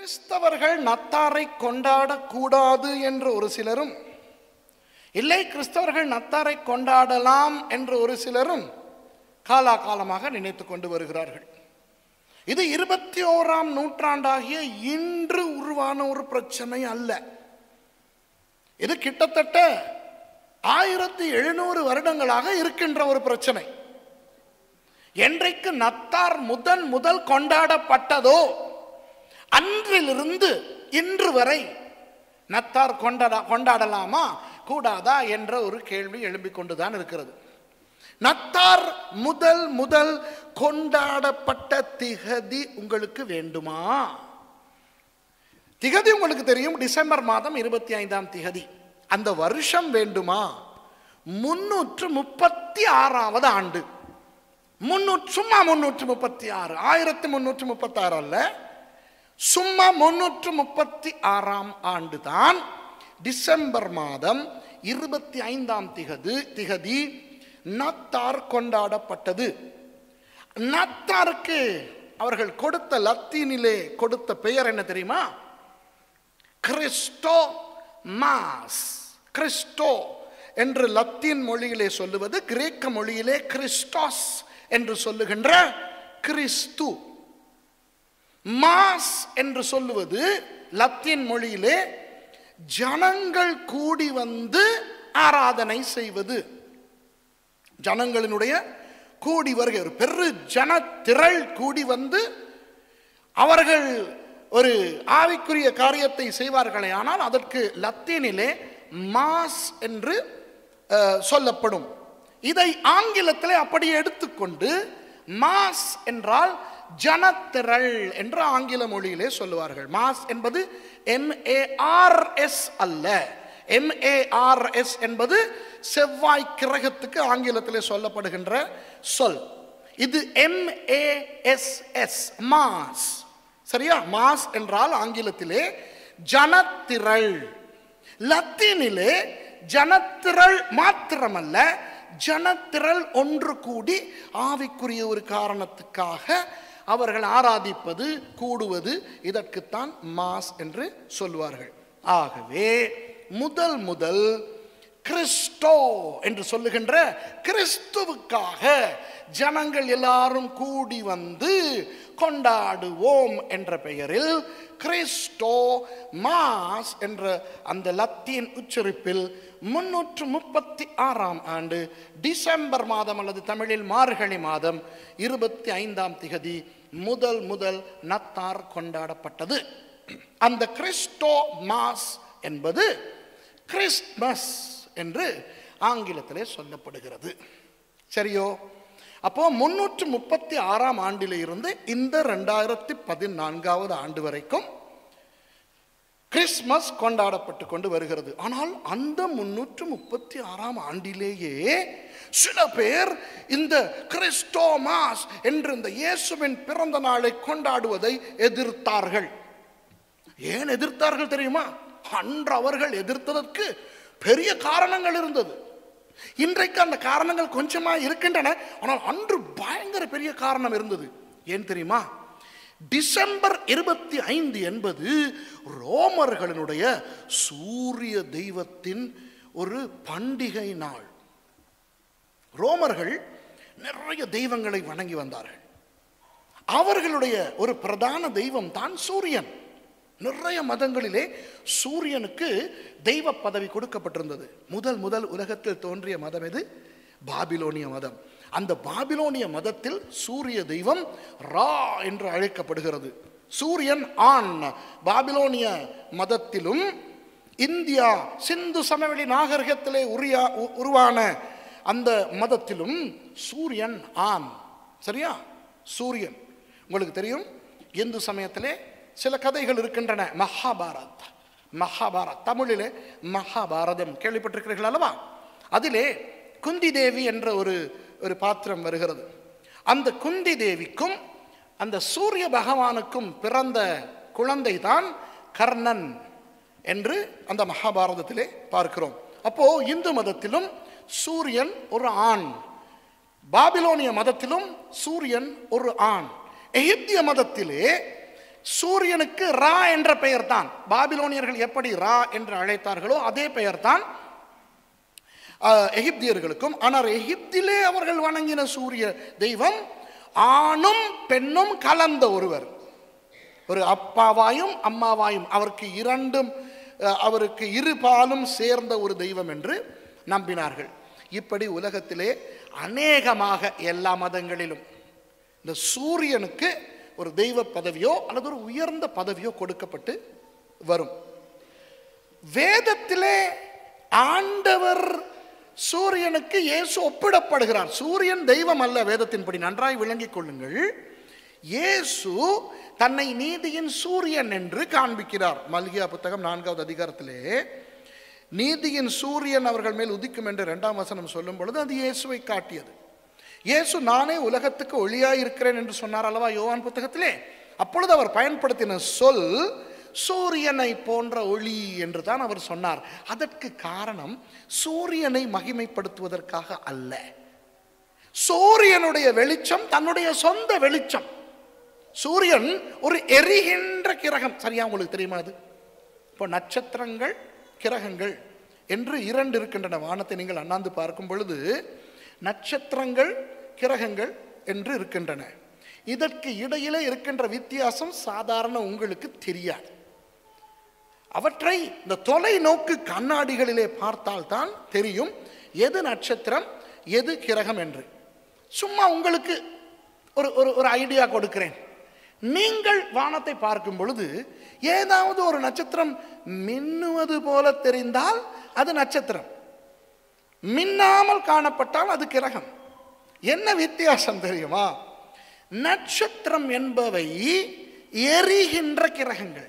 கிறிஸ்தவர்கள் நத்தாரை கொண்டாடக்கூடாது என்று ஒரு சிலரும் இல்லை கிறிஸ்தவர்கள் நத்தாரை கொண்டாடலாம் என்று ஒரு சிலரும் காலாகாலமாக நினைத்து கொண்டு வருகிறார்கள் இது இருபத்தி ஓராம் நூற்றாண்டாகிய இன்று உருவான ஒரு பிரச்சனை அல்ல இது கிட்டத்தட்ட ஆயிரத்தி எழுநூறு வருடங்களாக இருக்கின்ற ஒரு பிரச்சனை என்றைக்கு நத்தார் முதன் முதல் கொண்டாடப்பட்டதோ அன்றிலிருந்து இன்று வரை நத்தார் கொண்டாட கொண்டாடலாமா கூடாதா என்ற ஒரு கேள்வி எழும்பிக் கொண்டுதான் இருக்கிறது நத்தார் முதல் முதல் கொண்டாடப்பட்ட திகதி உங்களுக்கு வேண்டுமா திகதி உங்களுக்கு தெரியும் டிசம்பர் மாதம் இருபத்தி ஐந்தாம் திகதி அந்த வருஷம் வேண்டுமா முன்னூற்று முப்பத்தி ஆறாவது ஆண்டு முன்னூற்று சும்மா முன்னூற்று முப்பத்தி ஆறு ஆயிரத்தி முன்னூற்று முப்பத்தி ஆறு அல்ல சும்மா முன்னூற்று முப்பத்தி ஆறாம் ஆண்டு தான் டிசம்பர் மாதம் இருபத்தி ஐந்தாம் திகது திகதி நத்தார் கொண்டாடப்பட்டது நத்தாருக்கு அவர்கள் கொடுத்த லத்தீனிலே கொடுத்த பெயர் என்ன தெரியுமா கிறிஸ்டோ மாஸ் கிறிஸ்டோ என்று லத்தீன் மொழியிலே சொல்லுவது கிரேக்க மொழியிலே கிறிஸ்டாஸ் என்று சொல்லுகின்ற கிறிஸ்து மாஸ் என்று சொல்லுவது லத்தீன் மொழியிலே ஜனங்கள் கூடி வந்து ஆராதனை செய்வது ஜனங்களினுடைய கூடி வருகை ஒரு பெரு ஜன திரள் கூடி வந்து அவர்கள் ஒரு ஆவிக்குரிய காரியத்தை செய்வார்களே ஆனால் அதற்கு லத்தீனிலே மாஸ் என்று அஹ், சொல்லப்படும் இதை ஆங்கிலத்திலே அப்படியே எடுத்துக்கொண்டு மாஸ் என்றால் ஜனத்திரள் என்று ஆங்கில மொழியிலே சொல்லுவார்கள் மாஸ் என்பது எம்ஏஆர்எஸ் அல்ல எம்ஏஆர்எஸ் என்பது செவ்வாய் கிரகத்துக்கு ஆங்கிலத்திலே சொல்லப்படுகின்ற சொல் இது எம்ஏஎஸ்எஸ் மாஸ் சரியா மாஸ் என்றால் ஆங்கிலத்திலே ஜனத்திரள் லத்தீனிலே ஜனத்திரள் மாத்திரமல்ல ஜனத்திரள் ஒன்று கூடி ஆவிக்குரிய ஒரு காரணத்துக்காக அவர்கள் ஆராதிப்பது கூடுவது இதற்குத்தான் மாஸ் என்று சொல்வார்கள் ஆகவே முதல் முதல் கிறிஸ்டோ என்று சொல்லுகின்ற கிறிஸ்துவுக்காக ஜனங்கள் எல்லாரும் கூடி வந்து கொண்டாடுவோம் என்ற பெயரில் கிறிஸ்டோ மாஸ் என்ற அந்த லத்தீன் உச்சரிப்பில் முன்னூற்று முப்பத்தி ஆறாம் ஆண்டு டிசம்பர் மாதம் அல்லது தமிழில் மார்கழி மாதம் இருபத்தி ஐந்தாம் திகதி முதல் முதல் நத்தார் கொண்டாடப்பட்டது அந்த கிறிஸ்டோ மாஸ் என்பது கிறிஸ்மஸ் என்று ஆங்கிலத்திலே சொல்லப்படுகிறது சரியோ அப்போ முன்னூற்று முப்பத்தி ஆறாம் ஆண்டிலே இருந்து இந்த ரெண்டாயிரத்தி பதினான்காவது ஆண்டு வரைக்கும் கிறிஸ்மஸ் கொண்டாடப்பட்டு கொண்டு வருகிறது ஆனால் அந்த முன்னூற்று முப்பத்தி ஆறாம் ஆண்டிலேயே சில பேர் இந்த கிறிஸ்டோமாஸ் என்று இந்த இயேசுவின் பிறந்த நாளை கொண்டாடுவதை எதிர்த்தார்கள் ஏன் எதிர்த்தார்கள் தெரியுமா அன்று அவர்கள் எதிர்த்ததற்கு பெரிய காரணங்கள் இருந்தது இன்றைக்கு அந்த காரணங்கள் கொஞ்சமா இருக்கின்றன ஆனால் அன்று பயங்கர பெரிய காரணம் இருந்தது ஏன் தெரியுமா டிசம்பர் இருபத்தி ஐந்து என்பது ரோமர்களினுடைய சூரிய தெய்வத்தின் ஒரு பண்டிகை நாள் ரோமர்கள் நிறைய தெய்வங்களை வணங்கி வந்தார்கள் அவர்களுடைய ஒரு பிரதான தெய்வம் தான் சூரியன் நிறைய மதங்களிலே சூரியனுக்கு தெய்வ பதவி கொடுக்கப்பட்டிருந்தது முதல் முதல் உலகத்தில் தோன்றிய மதம் எது பாபிலோனிய மதம் அந்த பாபிலோனிய மதத்தில் சூரிய தெய்வம் ரா என்று அழைக்கப்படுகிறது சூரியன் ஆண் பாபிலோனிய மதத்திலும் இந்தியா சிந்து சமவெளி நாகரிகத்திலே உரியா உ- உருவான அந்த மதத்திலும் சூரியன் ஆண் சரியா சூரியன் உங்களுக்கு தெரியும் இந்து சமயத்திலே சில கதைகள் இருக்கின்றன மகாபாரத் மகாபாரத் தமிழிலே மகாபாரதம் கேள்விப்பட்டிருக்கிறீர்கள் அல்லவா அதிலே குந்தி தேவி என்ற ஒரு ஒரு பாத்திரம் வருகிறது அந்த குந்தி தேவிக்கும் அந்த சூரிய பகவானுக்கும் பிறந்த குழந்தை தான் கர்ணன் என்று அந்த மகாபாரதத்திலே பார்க்கிறோம் அப்போ இந்து மதத்திலும் சூரியன் ஒரு ஆண் பாபிலோனிய மதத்திலும் சூரியன் ஒரு ஆண் எகிப்திய மதத்திலே சூரியனுக்கு ரா என்ற பெயர் தான் பாபிலோனியர்கள் எப்படி ரா என்று அழைத்தார்களோ அதே பெயர் தான் ஆஹ், எகிப்தியர்களுக்கும் ஆனால் எகிப்திலே அவர்கள் வணங்கின சூரிய தெய்வம் ஆணும் பெண்ணும் கலந்த ஒருவர் ஒரு அப்பாவாயும் அம்மாவாயும் அவருக்கு இரண்டும் அஹ், அவருக்கு இரு பாலும் சேர்ந்த ஒரு தெய்வம் என்று நம்பினார்கள் இப்படி உலகத்திலே அநேகமாக எல்லா மதங்களிலும் இந்த சூரியனுக்கு ஒரு தெய்வ பதவியோ அல்லது ஒரு உயர்ந்த பதவியோ கொடுக்கப்பட்டு வரும் வேதத்திலே ஆண்டவர் சூரியனுக்கு இயேசு ஒப்பிடப்படுகிறார் சூரியன் தெய்வம் அல்ல வேதத்தின்படி நன்றாய் விளங்கிக் கொள்ளுங்கள் இயேசு தன்னை நீதியின் சூரியன் என்று காண்பிக்கிறார் மல்கியா புத்தகம் நான்காவது அதிகாரத்திலே நீதியின் சூரியன் அவர்கள் மேல் உதிக்கும் என்று இரண்டாம் வசனம் சொல்லும் பொழுது அது இயேசுவை காட்டியது இயேசு நானே உலகத்துக்கு ஒளியாய் இருக்கிறேன் என்று சொன்னார் அல்லவா யோவான் புத்தகத்திலே அப்பொழுது அவர் பயன்படுத்தின சொல் சூரியனை போன்ற ஒளி என்று தான் அவர் சொன்னார் அதற்கு காரணம் சூரியனை மகிமைப்படுத்துவதற்காக அல்ல சூரியனுடைய வெளிச்சம் தன்னுடைய சொந்த வெளிச்சம் சூரியன் ஒரு எரிகின்ற கிரகம் சரியா உங்களுக்கு தெரியுமா அது இப்போ நட்சத்திரங்கள் கிரகங்கள் என்று இரண்டு இருக்கின்றன வானத்தை நீங்கள் அண்ணாந்து பார்க்கும் பொழுது நட்சத்திரங்கள் கிரகங்கள் என்று இருக்கின்றன இதற்கு இடையிலே இருக்கின்ற வித்தியாசம் சாதாரண உங்களுக்கு தெரியாது அவற்றை இந்த தொலைநோக்கு கண்ணாடிகளிலே பார்த்தால்தான் தெரியும் எது நட்சத்திரம் எது கிரகம் என்று சும்மா உங்களுக்கு ஒரு ஒரு ஒரு ஐடியா கொடுக்கிறேன் நீங்கள் வானத்தை பார்க்கும் பொழுது ஏதாவது ஒரு நட்சத்திரம் மின்னுவது போல தெரிந்தால் அது நட்சத்திரம் மின்னாமல் காணப்பட்டால் அது கிரகம் என்ன வித்தியாசம் தெரியுமா நட்சத்திரம் என்பவை எரிகின்ற கிரகங்கள்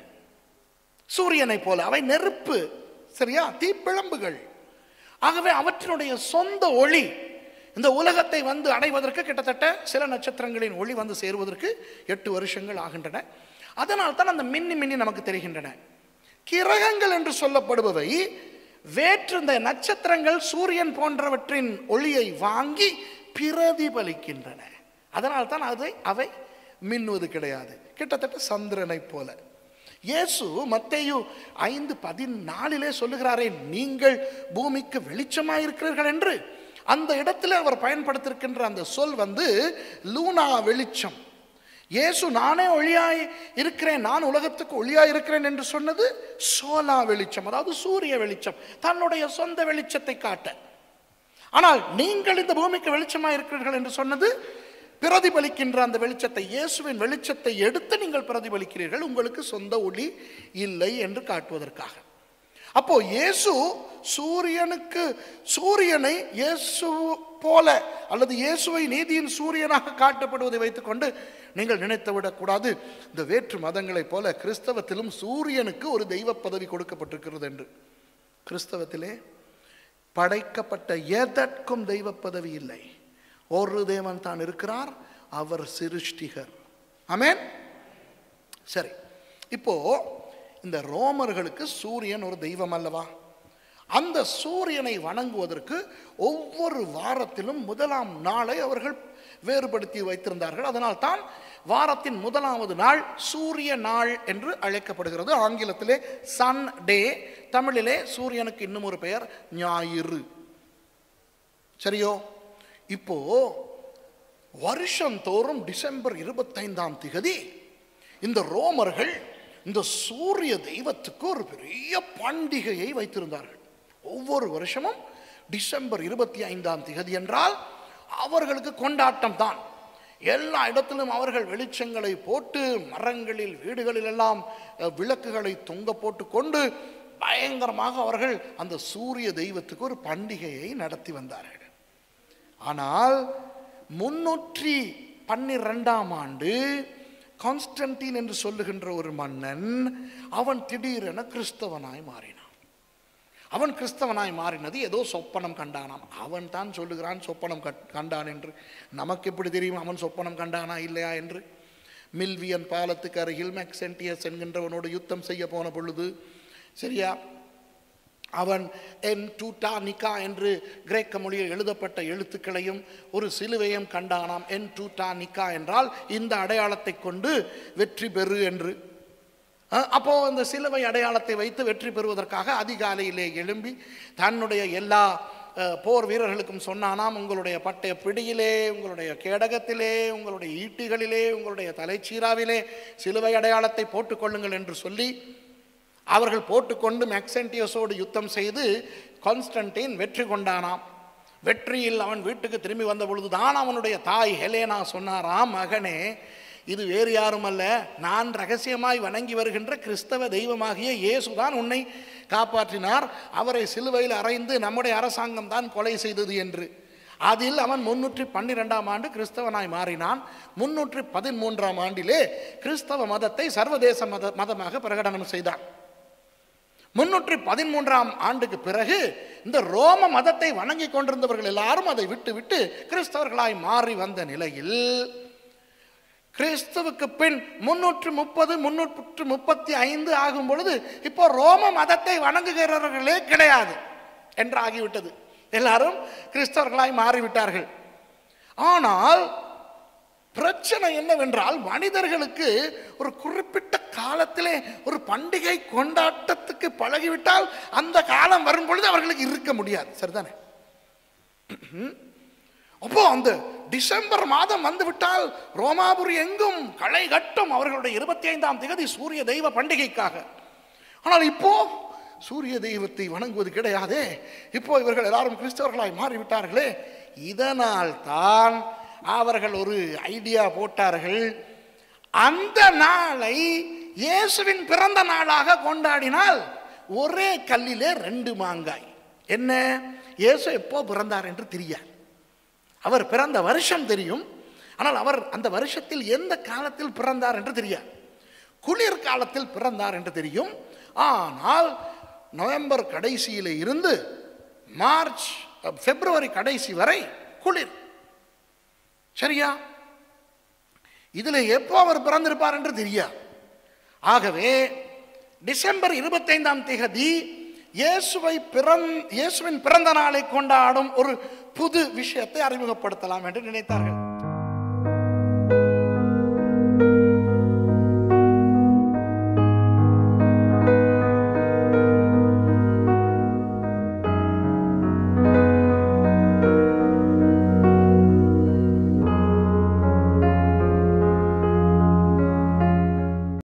சூரியனை போல அவை நெருப்பு சரியா தீப்பிழம்புகள் ஆகவே அவற்றினுடைய சொந்த ஒளி இந்த உலகத்தை வந்து அடைவதற்கு கிட்டத்தட்ட சில நட்சத்திரங்களின் ஒளி வந்து சேருவதற்கு எட்டு வருஷங்கள் ஆகின்றன அதனால் தான் அந்த மின்னி மின்னி நமக்கு தெரிகின்றன கிரகங்கள் என்று சொல்லப்படுபவை வேற்று இந்த நட்சத்திரங்கள் சூரியன் போன்றவற்றின் ஒளியை வாங்கி பிரதிபலிக்கின்றன அதனால் தான் அதை அவை மின்னுவது கிடையாது கிட்டத்தட்ட சந்திரனை போல இயேசு மத்தேயு ஐந்து பதினாலிலே சொல்லுகிறாரே நீங்கள் பூமிக்கு வெளிச்சமாயிருக்கிறீர்கள் என்று அந்த இடத்துல அவர் பயன்படுத்திருக்கின்ற அந்த சொல் வந்து லூனா வெளிச்சம் இயேசு நானே ஒளியாய் இருக்கிறேன் நான் உலகத்துக்கு ஒளியாய் இருக்கிறேன் என்று சொன்னது சோலா வெளிச்சம் அதாவது சூரிய வெளிச்சம் தன்னுடைய சொந்த வெளிச்சத்தை காட்ட ஆனால் நீங்கள் இந்த பூமிக்கு வெளிச்சமாக இருக்கிறீர்கள் என்று சொன்னது பிரதிபலிக்கின்ற அந்த வெளிச்சத்தை இயேசுவின் வெளிச்சத்தை எடுத்து நீங்கள் பிரதிபலிக்கிறீர்கள் உங்களுக்கு சொந்த ஒளி இல்லை என்று காட்டுவதற்காக அப்போ இயேசு சூரியனுக்கு சூரியனை இயேசு போல அல்லது இயேசுவை நீதியின் சூரியனாக காட்டப்படுவதை வைத்துக்கொண்டு நீங்கள் நினைத்து விடக்கூடாது இந்த வேற்று மதங்களைப் போல கிறிஸ்தவத்திலும் சூரியனுக்கு ஒரு தெய்வ பதவி கொடுக்கப்பட்டிருக்கிறது என்று கிறிஸ்தவத்திலே படைக்கப்பட்ட எதற்கும் தெய்வ பதவி இல்லை ஒரு தேவன் தான் இருக்கிறார் அவர் சிருஷ்டிகர் ஆமென் சரி இப்போ இந்த ரோமர்களுக்கு சூரியன் ஒரு தெய்வம் அல்லவா அந்த சூரியனை வணங்குவதற்கு ஒவ்வொரு வாரத்திலும் முதலாம் நாளை அவர்கள் வேறுபடுத்தி வைத்திருந்தார்கள் அதனால் தான் வாரத்தின் முதலாவது நாள் சூரிய நாள் என்று அழைக்கப்படுகிறது ஆங்கிலத்திலே சன் டே தமிழிலே சூரியனுக்கு இன்னும் ஒரு பெயர் ஞாயிறு சரியோ இப்போ வருஷந்தோறும் டிசம்பர் இருபத்தைந்தாம் திகதி இந்த ரோமர்கள் இந்த சூரிய தெய்வத்துக்கு ஒரு பெரிய பண்டிகையை வைத்திருந்தார்கள் ஒவ்வொரு வருஷமும் டிசம்பர் இருபத்தி ஐந்தாம் திகதி என்றால் அவர்களுக்கு கொண்டாட்டம் தான் எல்லா இடத்திலும் அவர்கள் வெளிச்சங்களை போட்டு மரங்களில் வீடுகளில் எல்லாம் அஹ், விளக்குகளை தொங்க போட்டு கொண்டு பயங்கரமாக அவர்கள் அந்த சூரிய தெய்வத்துக்கு ஒரு பண்டிகையை நடத்தி வந்தார்கள் ஆனால் முன்னூற்றி பன்னிரெண்டாம் ஆண்டு கான்ஸ்டன்டீன் என்று சொல்லுகின்ற ஒரு மன்னன் அவன் திடீரென கிறிஸ்தவனாய் மாறினான் அவன் கிறிஸ்தவனாய் மாறினது ஏதோ சொப்பனம் கண்டானாம் அவன் தான் சொல்லுகிறான் சொப்பனம் கட்- கண்டான் என்று நமக்கு எப்படி தெரியும் அவன் சொப்பனம் கண்டானா இல்லையா என்று மில்வியன் பாலத்துக்கு அருகில் மேக்சென்டியஸ் என்கின்றவனோடு யுத்தம் செய்ய போன பொழுது சரியா அவன் என் டூட்டா நிக்கா என்று கிரேக்க மொழியில் எழுதப்பட்ட எழுத்துக்களையும் ஒரு சிலுவையும் கண்டானாம் என் டூட்டா நிக்கா என்றால் இந்த அடையாளத்தை கொண்டு வெற்றி பெறு என்று அஹ், அப்போ இந்த சிலுவை அடையாளத்தை வைத்து வெற்றி பெறுவதற்காக அதிகாலையிலே எழும்பி தன்னுடைய எல்லா அஹ், போர் வீரர்களுக்கும் சொன்னானாம் உங்களுடைய பட்டய பிடியிலே உங்களுடைய கேடகத்திலே உங்களுடைய ஈட்டிகளிலே உங்களுடைய தலைச்சீராவிலே சிலுவை அடையாளத்தை போட்டுக்கொள்ளுங்கள் என்று சொல்லி அவர்கள் போட்டுக்கொண்டு மேக்சென்டியஸோடு யுத்தம் செய்து கான்ஸ்டன்டைன் வெற்றி கொண்டானாம் வெற்றியில் அவன் வீட்டுக்கு திரும்பி வந்த பொழுதுதான் அவனுடைய தாய் ஹெலேனா சொன்னாராம் மகனே இது வேறு யாரும் அல்ல நான் ரகசியமாய் வணங்கி வருகின்ற கிறிஸ்தவ தெய்வமாகிய இயேசுதான் உன்னை காப்பாற்றினார் அவரை சிலுவையில் அறைந்து நம்முடைய அரசாங்கம் தான் கொலை செய்தது என்று அதில் அவன் முன்னூற்றி பன்னிரெண்டாம் ஆண்டு கிறிஸ்தவனாய் மாறினான் முன்னூற்றி பதிமூன்றாம் ஆண்டிலே கிறிஸ்தவ மதத்தை சர்வதேச மத மதமாக பிரகடனம் செய்தான் முன்னூற்றி பதிமூன்றாம் ஆண்டுக்கு பிறகு இந்த ரோம மதத்தை வணங்கி கொண்டிருந்தவர்கள் எல்லாரும் அதை விட்டு விட்டு கிறிஸ்தவர்களாய் மாறி வந்த நிலையில் கிறிஸ்துவுக்கு பின் முன்னூற்று முப்பது முன்னூற்று முப்பத்தி ஐந்து ஆகும் பொழுது இப்போ ரோம மதத்தை வணங்குகிறவர்களே கிடையாது என்று ஆகிவிட்டது எல்லாரும் கிறிஸ்தவர்களாய் மாறிவிட்டார்கள் ஆனால் பிரச்சனை என்னவென்றால் மனிதர்களுக்கு ஒரு குறிப்பிட்ட காலத்திலே ஒரு பண்டிகை கொண்டாட்டத்துக்கு பழகிவிட்டால் அந்த காலம் வரும் பொழுது அவர்களுக்கு இருக்க முடியாது சரிதானே அப்போ அந்த டிசம்பர் மாதம் வந்துவிட்டால் ரோமாபுரி எங்கும் களை கட்டும் அவர்களுடைய இருபத்தி ஐந்தாம் திகதி சூரிய தெய்வ பண்டிகைக்காக ஆனால் இப்போ சூரிய தெய்வத்தை வணங்குவது கிடையாதே இப்போ இவர்கள் எல்லாரும் கிறிஸ்தவர்களாய் மாறிவிட்டார்களே இதனால் தான் அவர்கள் ஒரு ஐடியா போட்டார்கள் அந்த நாளை இயேசுவின் பிறந்த நாளாக கொண்டாடினால் ஒரே கல்லிலே ரெண்டு மாங்காய் என்ன இயேசு எப்போ பிறந்தார் என்று தெரியாது அவர் பிறந்த வருஷம் தெரியும் ஆனால் அவர் அந்த வருஷத்தில் எந்த காலத்தில் பிறந்தார் என்று தெரியாது குளிர் காலத்தில் பிறந்தார் என்று தெரியும் ஆனால் நவம்பர் கடைசியில் இருந்து மார்ச் பிப்ரவரி கடைசி வரை குளிர் சரியா இதில் எப்போ அவர் பிறந்திருப்பார் என்று தெரியாது ஆகவே டிசம்பர் இருபத்தைந்தாம் திகதி இயேசுவை பிறந் இயேசுவின் பிறந்த நாளை கொண்டாடும் ஒரு புது விஷயத்தை அறிமுகப்படுத்தலாம் என்று நினைத்தார்கள்